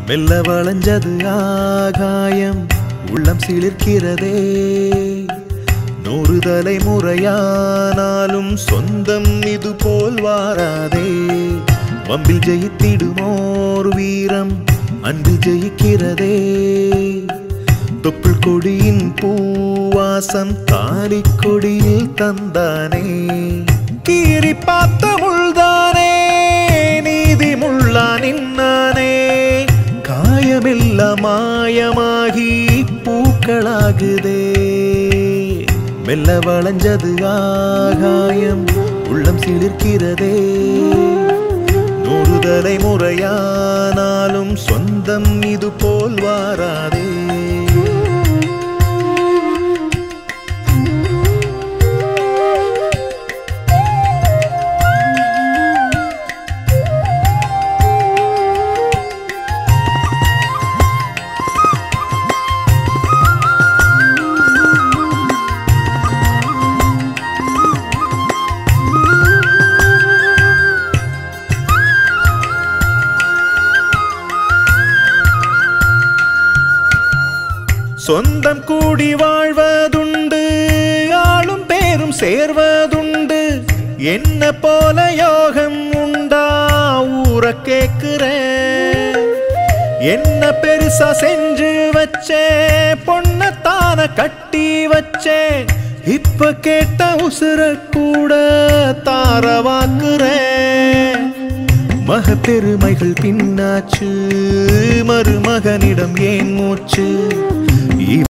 மெல்ல வளைஞ்சது ஆகாயம் உள்ளம் சிலிர்க்கிறதே நூறு தலைமுறையானாலும் சொந்தம் இது போல் வாராதே வம்பில் ஜெயித்திடுமோர் வீரம் அன்பு ஜெயிக்கிறதே தொப்புள் கொடியின் பூவாசம் தாலி கொடியில் தந்தானே கீறி பார்த்த முள்தானே நீதி முள்ளா நின்னானே காயமெல்லாம் மாயமாகி பூக்களாகுதே மெல்ல வளைஞ்சது ஆகாயம் உள்ளம் சிலிர்க்கிறதே நூறு தலைமுறையானாலும் சொந்தம் இது போல் வாராதே சொந்தம் கூடி வாழ்வதுண்டு ஆளும் பேரும் சேர்வதுண்டு என்ன போல யோகம் உண்டா ஊற கேக்குறேன் என்ன பெருசா செஞ்சு வச்சே பொண்ணத்தான கட்டி வச்சே இப்ப கேட்ட உசுர கூட தாரவாக்குறேன் மக பெருமைகள் பின்னாச்சு மருமகனிடம் ஏன் மூச்சு